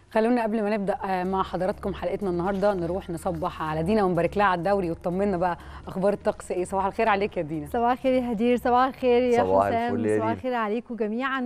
خلونا قبل ما نبدا آه، مع حضراتكم حلقتنا النهارده نروح نصبح على دينا ونبارك لها على الدوري وتطمنا بقى اخبار الطقس ايه صباح الخير عليك يا دينا صباح الخير يا هدير صباح الخير يا صباح حسام الفل يا صباح دينا. الخير عليكم جميعا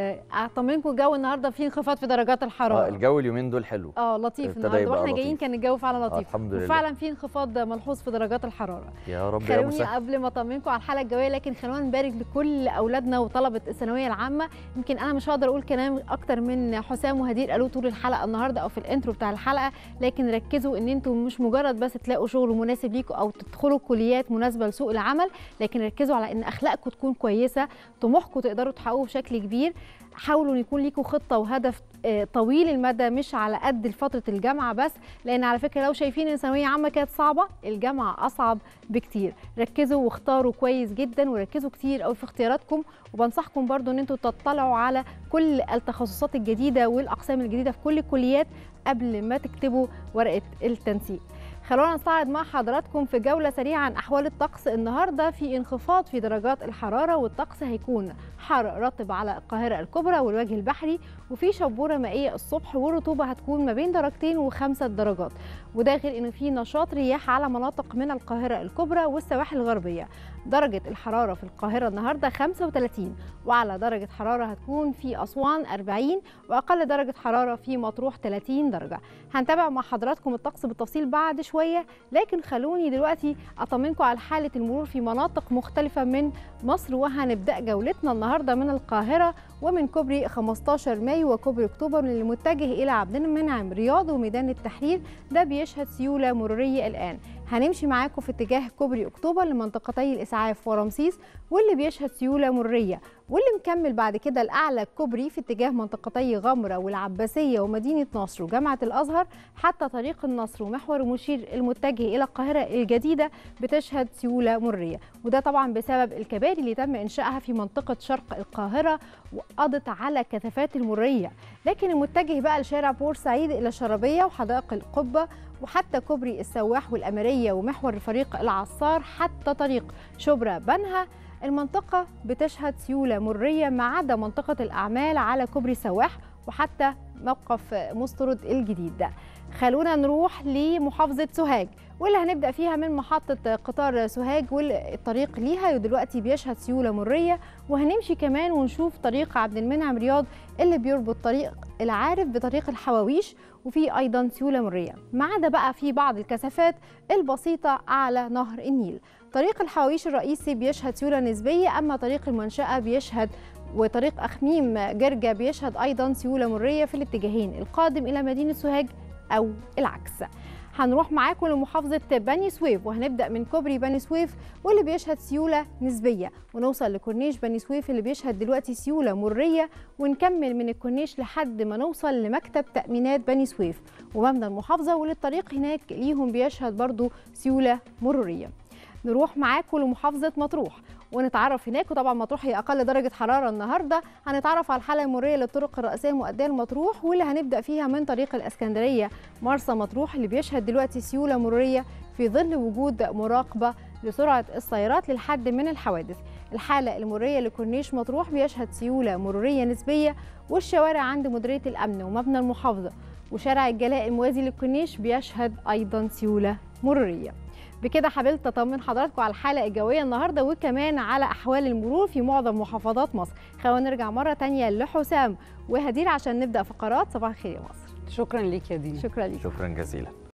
واطمنكم الجو النهارده فيه انخفاض في درجات اه الحراره الجو اليومين دول حلو اه لطيف ابتدى النهارده يبقى واحنا جايين لطيف. كان الجو فعلا لطيف الحمد لله. وفعلا في انخفاض ملحوظ في درجات الحراره يا رب يا خلوني مسهل قبل ما اطمنكم على الحلقه الجويه لكن خلونا نبارك لكل اولادنا وطلبه الثانويه العامه يمكن انا مش هقدر اقول كلام اكتر من حسام وهدير قالوه طول الحلقه النهارده او في الانترو بتاع الحلقه لكن ركزوا ان انتم مش مجرد بس تلاقوا شغل مناسب ليكم او تدخلوا كليات مناسبه لسوق العمل لكن ركزوا على ان اخلاقكم تكون كويسه طموحكم تقدروا تحققوه بشكل كبير حاولوا ان يكون ليكم خطه وهدف آه، طويل المدى مش على قد فتره الجامعه بس لان على فكره لو شايفين ان ثانويه عامه كانت صعبه الجامعه اصعب بكتير ركزوا واختاروا كويس جدا وركزوا كتير قوي في اختياراتكم وبنصحكم برضو ان انتوا تطلعوا على كل التخصصات الجديده والاقسام الجديده في كل الكليات قبل ما تكتبوا ورقه التنسيق خلونا نستعرض مع حضراتكم في جولة سريعة عن أحوال الطقس النهاردة في انخفاض في درجات الحرارة والطقس هيكون حر رطب على القاهرة الكبرى والوجه البحري وفي شبورة مائية الصبح والرطوبة هتكون ما بين درجتين وخمسة درجات وده غير إن في نشاط رياح على مناطق من القاهرة الكبرى والسواحل الغربية درجة الحرارة في القاهرة النهاردة 35 وعلى درجة حرارة هتكون في أسوان 40 وأقل درجة حرارة في مطروح 30 درجة هنتابع مع حضراتكم الطقس بالتفصيل بعد شوية لكن خلوني دلوقتي أطمنكم على حالة المرور في مناطق مختلفة من مصر وهنبدأ جولتنا النهاردة من القاهرة ومن كوبري 15 مايو وكوبري أكتوبر اللي متجه إلى عبد المنعم رياض وميدان التحرير ده بيشهد سيولة مرورية الآن هنمشي معاكم في اتجاه كوبري أكتوبر لمنطقتي الإسعاف ورمسيس واللي بيشهد سيولة مرورية واللي مكمل بعد كده الأعلى كوبري في اتجاه منطقتي غمرة والعباسية ومدينة نصر وجامعة الأزهر حتى طريق النصر ومحور مشير المتجه إلى القاهرة الجديدة بتشهد سيولة مرورية وده طبعا بسبب الكباري اللي تم إنشائها في منطقة شرق القاهرة وقضت على كثافات المرورية لكن المتجه بقى لشارع بورسعيد إلى الشربية وحدائق القبة وحتى كوبري السواح والأميرية ومحور فريق العصار حتى طريق شبرا بنها المنطقة بتشهد سيولة مرية ما عدا منطقة الأعمال على كوبري سواح وحتى موقف مسترد الجديد ده خلونا نروح لمحافظة سوهاج واللي هنبدأ فيها من محطة قطار سوهاج والطريق ليها ودلوقتي بيشهد سيولة مرية وهنمشي كمان ونشوف طريق عبد المنعم رياض اللي بيربط طريق العارف بطريق الحواويش وفي أيضا سيولة مرية ما عدا بقى في بعض الكثافات البسيطة على نهر النيل طريق الحواويش الرئيسي بيشهد سيولة نسبية أما طريق المنشأة بيشهد وطريق أخميم جرجة بيشهد أيضا سيولة مرية في الاتجاهين القادم إلى مدينة سوهاج أو العكس هنروح معاكم لمحافظة بني سويف وهنبدأ من كوبري بني سويف واللي بيشهد سيولة نسبية ونوصل لكورنيش بني سويف اللي بيشهد دلوقتي سيولة مرية ونكمل من الكورنيش لحد ما نوصل لمكتب تأمينات بني سويف ومبنى المحافظة وللطريق هناك ليهم بيشهد برضو سيولة مرورية نروح معاكم لمحافظة مطروح ونتعرف هناك وطبعا مطروح هي اقل درجه حراره النهارده هنتعرف على الحاله المروريه للطرق الرئيسيه المؤديه لمطروح واللي هنبدا فيها من طريق الاسكندريه مرسى مطروح اللي بيشهد دلوقتي سيوله مروريه في ظل وجود مراقبه لسرعه السيارات للحد من الحوادث الحاله المروريه لكورنيش مطروح بيشهد سيوله مروريه نسبيه والشوارع عند مديريه الامن ومبنى المحافظه وشارع الجلاء الموازي للكورنيش بيشهد ايضا سيوله مروريه بكده حاولت اطمن حضراتكم على الحاله الجويه النهارده وكمان على احوال المرور في معظم محافظات مصر خلونا نرجع مره تانية لحسام وهدير عشان نبدا فقرات صباح الخير يا مصر شكرا ليك يا دينا شكرا لك شكرا جزيلا